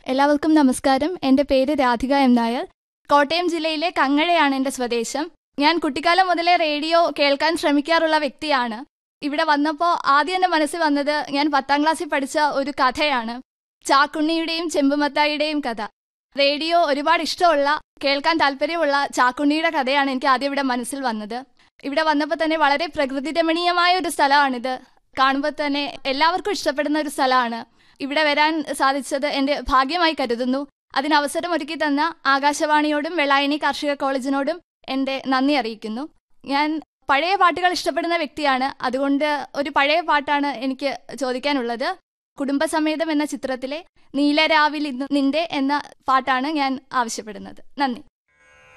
എല്ലാവർക്കും നമസ്കാരം എൻ്റെ പേര് രാധിക എം നായർ കോട്ടയം ജില്ലയിലെ കങ്ങഴയാണ് എൻ്റെ സ്വദേശം ഞാൻ കുട്ടിക്കാലം മുതലേ റേഡിയോ കേൾക്കാൻ ശ്രമിക്കാറുള്ള വ്യക്തിയാണ് ഇവിടെ വന്നപ്പോൾ ആദ്യം എൻ്റെ മനസ്സിൽ വന്നത് ഞാൻ പത്താം ക്ലാസ്സിൽ പഠിച്ച ഒരു കഥയാണ് ചാക്കുണ്ണിയുടെയും ചെമ്പുമത്തായിയുടെയും കഥ റേഡിയോ ഒരുപാട് ഇഷ്ടമുള്ള കേൾക്കാൻ താല്പര്യമുള്ള ചാക്കുണ്ണിയുടെ കഥയാണ് എനിക്ക് ആദ്യം ഇവിടെ മനസ്സിൽ വന്നത് ഇവിടെ വന്നപ്പോൾ തന്നെ വളരെ പ്രകൃതി രമണീയമായ ഒരു സ്ഥലമാണിത് കാണുമ്പോൾ തന്നെ എല്ലാവർക്കും ഇഷ്ടപ്പെടുന്ന ഒരു സ്ഥലമാണ് ഇവിടെ വരാൻ സാധിച്ചത് എൻ്റെ ഭാഗ്യമായി കരുതുന്നു അതിന് അവസരം ഒരുക്കി തന്ന ആകാശവാണിയോടും വെള്ളായണി കാർഷിക കോളേജിനോടും എൻ്റെ നന്ദി അറിയിക്കുന്നു ഞാൻ പഴയ പാട്ടുകൾ ഇഷ്ടപ്പെടുന്ന വ്യക്തിയാണ് അതുകൊണ്ട് ഒരു പഴയ പാട്ടാണ് എനിക്ക് ചോദിക്കാനുള്ളത് കുടുംബസമേതം എന്ന ചിത്രത്തിലെ നീലരാവിൽ ഇന്ന് നിന്റെ എന്ന പാട്ടാണ് ഞാൻ ആവശ്യപ്പെടുന്നത് നന്ദി